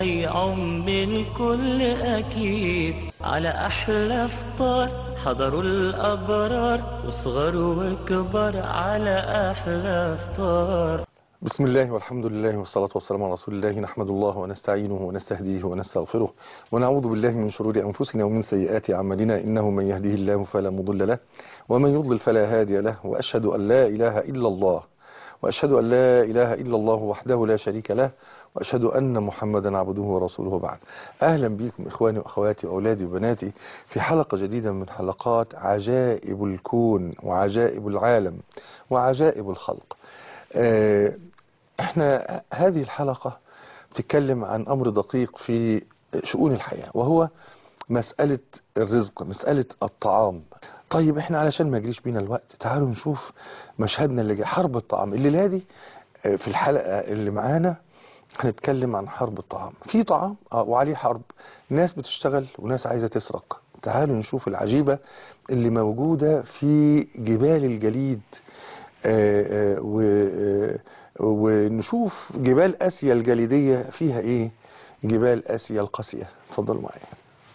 يعم الكل أكيد على أحلى فطار حضروا الأبرار وصغر وكبر على أحلى فطار بسم الله والحمد لله والصلاة والسلام على رسول الله نحمد الله ونستعينه ونستهديه ونستغفره ونعوذ بالله من شرور أنفسنا ومن سيئات أعمالنا إنه من يهده الله فلا مضل له ومن يضلل فلا هادي له وأشهد أن لا إله إلا الله وأشهد أن لا إله إلا الله وحده لا شريك له وأشهد أن محمدا عبده ورسوله بعد أهلا بكم إخواني وأخواتي وأولادي وبناتي في حلقة جديدة من حلقات عجائب الكون وعجائب العالم وعجائب الخلق آه، احنا هذه الحلقة بتتكلم عن أمر دقيق في شؤون الحياة وهو مسألة الرزق مسألة الطعام طيب احنا علشان ما يجريش بينا الوقت تعالوا نشوف مشهدنا اللي جاي حرب الطعام الليلة دي آه، في الحلقة اللي معانا هنتكلم عن حرب الطعام في طعام آه، وعليه حرب ناس بتشتغل وناس عايزة تسرق تعالوا نشوف العجيبة اللي موجودة في جبال الجليد آه، آه، و- آه، ونشوف جبال آسيا الجليدية فيها ايه جبال آسيا القاسية اتفضلوا معايا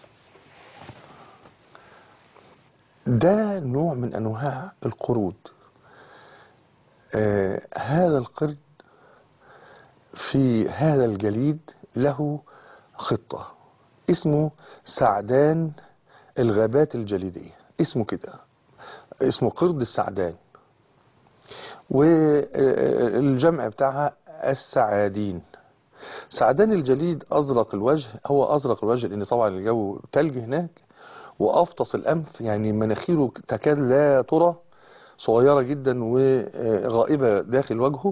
ده نوع من انواع القرود آه هذا القرد في هذا الجليد له خطة اسمه سعدان الغابات الجليدية اسمه كده اسمه قرد السعدان والجمع بتاعها السعادين سعدان الجليد أزرق الوجه هو أزرق الوجه لأن طبعا الجو تلج هناك وأفطس الأنف يعني مناخيره تكاد لا ترى صغيرة جدا وغائبة داخل وجهه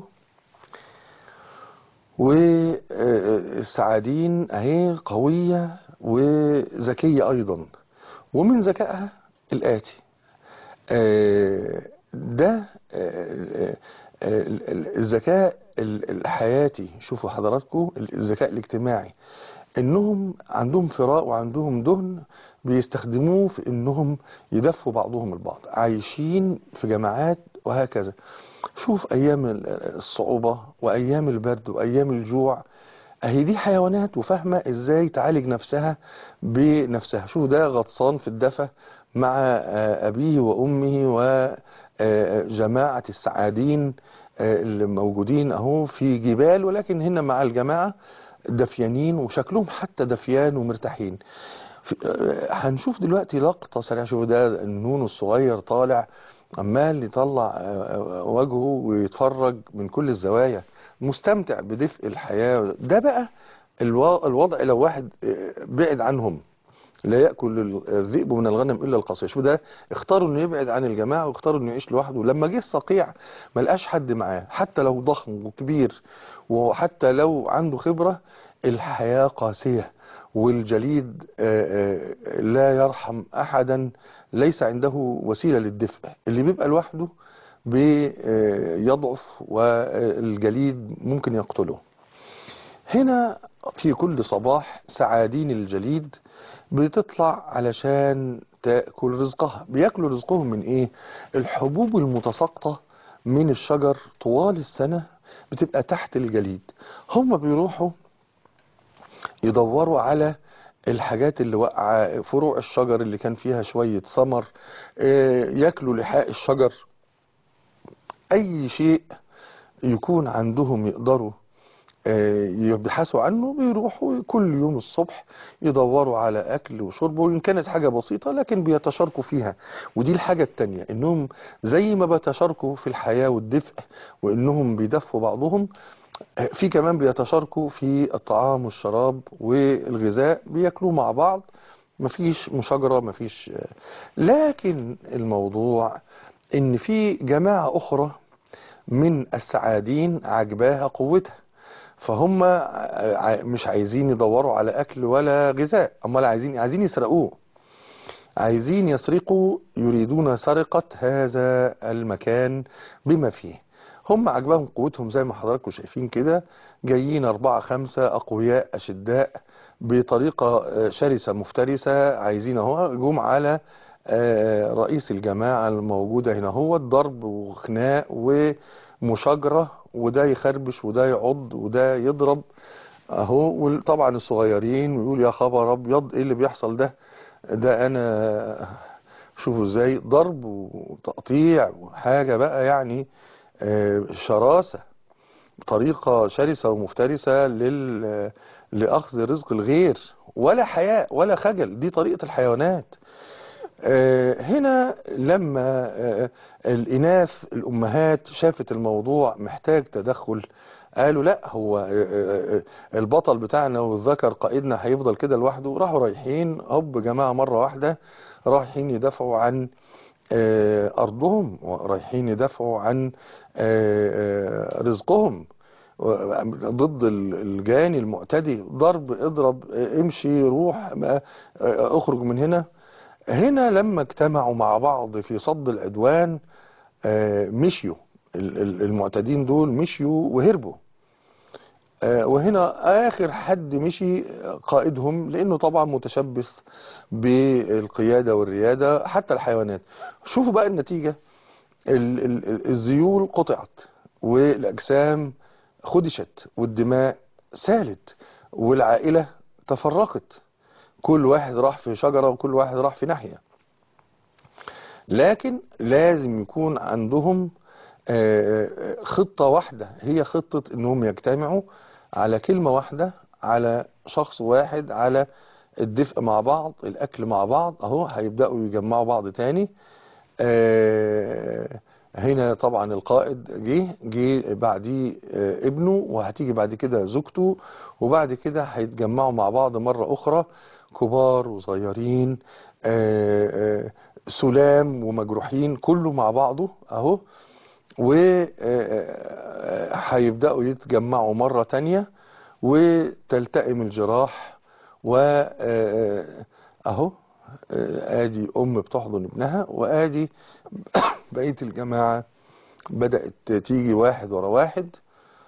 والسعادين اهي قوية وذكية أيضا ومن ذكائها الآتي آه، ده آه، آه، الذكاء الحياتي شوفوا حضراتكم الذكاء الاجتماعي انهم عندهم فراء وعندهم دهن بيستخدموه في انهم يدفوا بعضهم البعض عايشين في جماعات وهكذا شوف ايام الصعوبة وايام البرد وايام الجوع اهي دي حيوانات وفاهمة ازاي تعالج نفسها بنفسها شوف ده غطسان في الدفا مع آه، ابيه وامه وجماعة السعادين آه، اللي موجودين اهو في جبال ولكن هنا مع الجماعة دفيانين وشكلهم حتى دفيان ومرتاحين في- آه، هنشوف دلوقتي لقطة سريعة شوف ده النون الصغير طالع عمال يطلع آه، آه، وجهه ويتفرج من كل الزوايا مستمتع بدفء الحياة ده بقى الوا- الوضع لو واحد آه، بعد عنهم لا يأكل الذئب من الغنم إلا القصير شوف ده اختاروا انه يبعد عن الجماعة واختاروا انه يعيش لوحده لما جه الصقيع ما لقاش حد معاه حتى لو ضخم وكبير وحتى لو عنده خبرة الحياة قاسية والجليد آه، آه، لا يرحم أحدا ليس عنده وسيلة للدفء اللي بيبقى لوحده بيضعف والجليد ممكن يقتله هنا في كل صباح سعادين الجليد بتطلع علشان تأكل رزقها بياكلوا رزقهم من ايه الحبوب المتساقطة من الشجر طوال السنة بتبقى تحت الجليد هم بيروحوا يدوروا على الحاجات اللي وقع فروع الشجر اللي كان فيها شوية ثمر آه، ياكلوا لحاء الشجر اي شيء يكون عندهم يقدروا آه، يبحثوا عنه بيروحوا كل يوم الصبح يدوروا على أكل وشرب وإن كانت حاجة بسيطة لكن بيتشاركوا فيها ودي الحاجة التانية إنهم زي ما بيتشاركوا في الحياة والدفء وإنهم بيدفوا بعضهم آه، في كمان بيتشاركوا في الطعام والشراب والغذاء بياكلوا مع بعض مفيش مشاجرة مفيش آه، لكن الموضوع إن في جماعة أخرى من السعادين عجباها قوتها فهم ع- مش عايزين يدوروا على اكل ولا غذاء امال عايزين عايزين يسرقوه عايزين يسرقوا يريدون سرقة هذا المكان بما فيه هم عجبهم قوتهم زي ما حضراتكم شايفين كده جايين أربعة خمسة أقوياء أشداء بطريقة آه، شرسة مفترسة عايزين اهو جم على آه، رئيس الجماعة الموجودة هنا هو الضرب وخناق ومشاجرة وده يخربش وده يعض وده يضرب اهو وطبعا الصغيرين ويقول يا خبر ابيض ايه اللي بيحصل ده ده انا شوفوا ازاي ضرب وتقطيع وحاجة بقى يعني آه، شراسة طريقة شرسة ومفترسة لل... لأخذ رزق الغير ولا حياء ولا خجل دي طريقة الحيوانات آه، هنا لما آه، الإناث الأمهات شافت الموضوع محتاج تدخل قالوا لا هو آه، آه، آه، البطل بتاعنا والذكر قائدنا هيفضل كده لوحده راحوا رايحين هوب جماعة مرة واحدة رايحين يدافعوا عن آه، أرضهم ورايحين يدافعوا عن آه، آه، رزقهم ضد ال- الجاني المعتدي ضرب اضرب آه، امشي روح آه، آه، اخرج من هنا هنا لما اجتمعوا مع بعض في صد العدوان آه، مشيوا ال- ال- المعتدين دول مشيوا وهربوا آه، وهنا آخر حد مشي قائدهم لأنه طبعا متشبث بالقيادة والريادة حتى الحيوانات شوفوا بقى النتيجة ال- ال- ال- الذيول قطعت والأجسام خدشت والدماء سالت والعائلة تفرقت كل واحد راح في شجرة وكل واحد راح في ناحية لكن لازم يكون عندهم آه، خطة واحدة هي خطة انهم يجتمعوا على كلمة واحدة على شخص واحد على الدفء مع بعض الاكل مع بعض اهو هيبدأوا يجمعوا بعض تاني آه، هنا طبعا القائد جه جه بعديه آه، ابنه وهتيجي بعد كده زوجته وبعد كده هيتجمعوا مع بعض مرة أخرى كبار وصغيرين آه، آه، سلام ومجروحين كله مع بعضه أهو وهيبدأوا يتجمعوا مرة تانية وتلتئم الجراح و آه، اهو آه، ادي ام بتحضن ابنها وادي بقية الجماعة بدأت تيجي واحد ورا واحد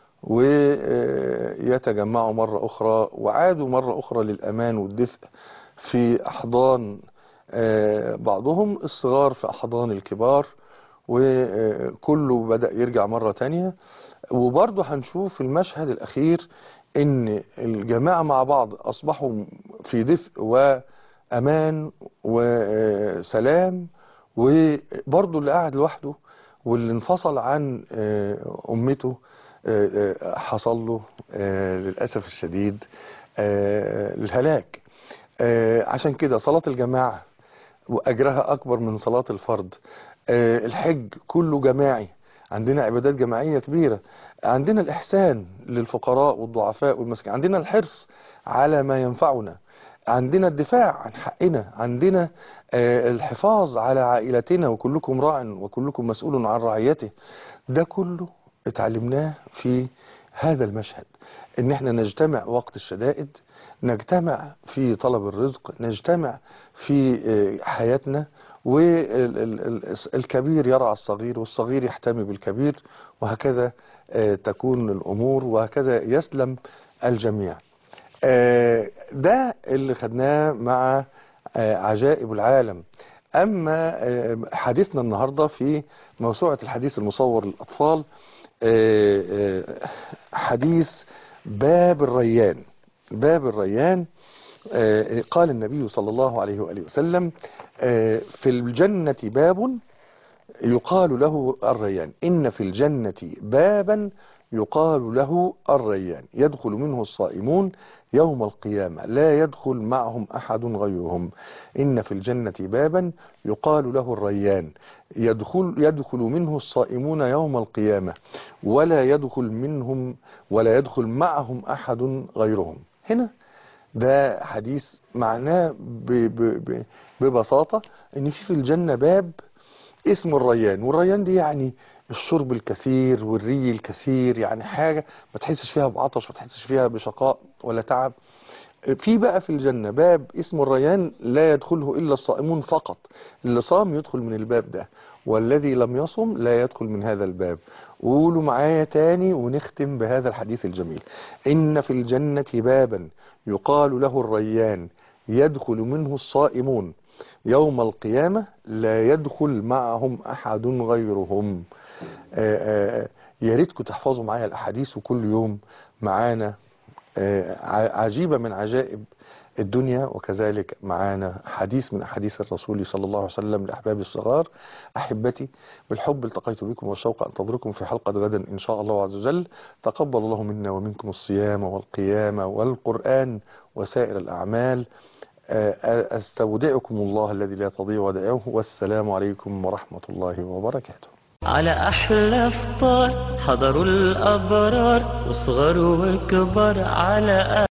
ويتجمعوا مرة أخرى وعادوا مرة أخرى للأمان والدفء في أحضان آه، بعضهم الصغار في أحضان الكبار وكله بدأ يرجع مرة تانية وبرضه هنشوف في المشهد الأخير إن الجماعة مع بعض أصبحوا في دفء وأمان وسلام وبرضه اللي قاعد لوحده واللي انفصل عن آه، أمته آه، آه، حصل له آه، للأسف الشديد آه، الهلاك آه، عشان كده صلاة الجماعة وأجرها أكبر من صلاة الفرد آه، الحج كله جماعي عندنا عبادات جماعية كبيرة عندنا الإحسان للفقراء والضعفاء والمسكين عندنا الحرص على ما ينفعنا عندنا الدفاع عن حقنا عندنا آه، الحفاظ على عائلتنا وكلكم راع وكلكم مسؤول عن رعيته ده كله اتعلمناه في هذا المشهد ان احنا نجتمع وقت الشدائد نجتمع في طلب الرزق نجتمع في آه، حياتنا والكبير يرعى الصغير والصغير يحتمي بالكبير وهكذا آه، تكون الأمور وهكذا يسلم الجميع آه، ده اللي خدناه مع آه، عجائب العالم أما آه، حديثنا النهاردة في موسوعة الحديث المصور للأطفال آه، آه، حديث باب الريان باب الريان آه، قال النبي صلى الله عليه وآله وسلم آه، في الجنة باب يقال له الريان إن في الجنة بابا يقال له الريان يدخل منه الصائمون يوم القيامة لا يدخل معهم أحد غيرهم إن في الجنة بابا يقال له الريان يدخل, يدخل منه الصائمون يوم القيامة ولا يدخل منهم ولا يدخل معهم أحد غيرهم هنا ده حديث معناه ب ب ب ببساطة ان في في الجنة باب اسمه الريان والريان دي يعني الشرب الكثير والري الكثير يعني حاجة ما تحسش فيها بعطش ما تحسش فيها بشقاء ولا تعب في بقى في الجنة باب اسمه الريان لا يدخله إلا الصائمون فقط اللي صام يدخل من الباب ده والذي لم يصم لا يدخل من هذا الباب قولوا معايا تاني ونختم بهذا الحديث الجميل إن في الجنة بابا يقال له الريان يدخل منه الصائمون يوم القيامة لا يدخل معهم أحد غيرهم آآ آآ يا ريتكم تحفظوا معايا الأحاديث وكل يوم معانا آه، ع- عجيبة من عجائب الدنيا وكذلك معانا حديث من أحاديث الرسول صلى الله عليه وسلم لأحبابي الصغار أحبتي بالحب التقيت بكم والشوق أنتظركم في حلقة غدا إن شاء الله عز وجل تقبل الله منا ومنكم الصيام والقيام والقرآن وسائر الأعمال آه، أستودعكم الله الذي لا تضيع ودائعه والسلام عليكم ورحمة الله وبركاته على أحلى فطار حضروا الأبرار وصغر وكبر على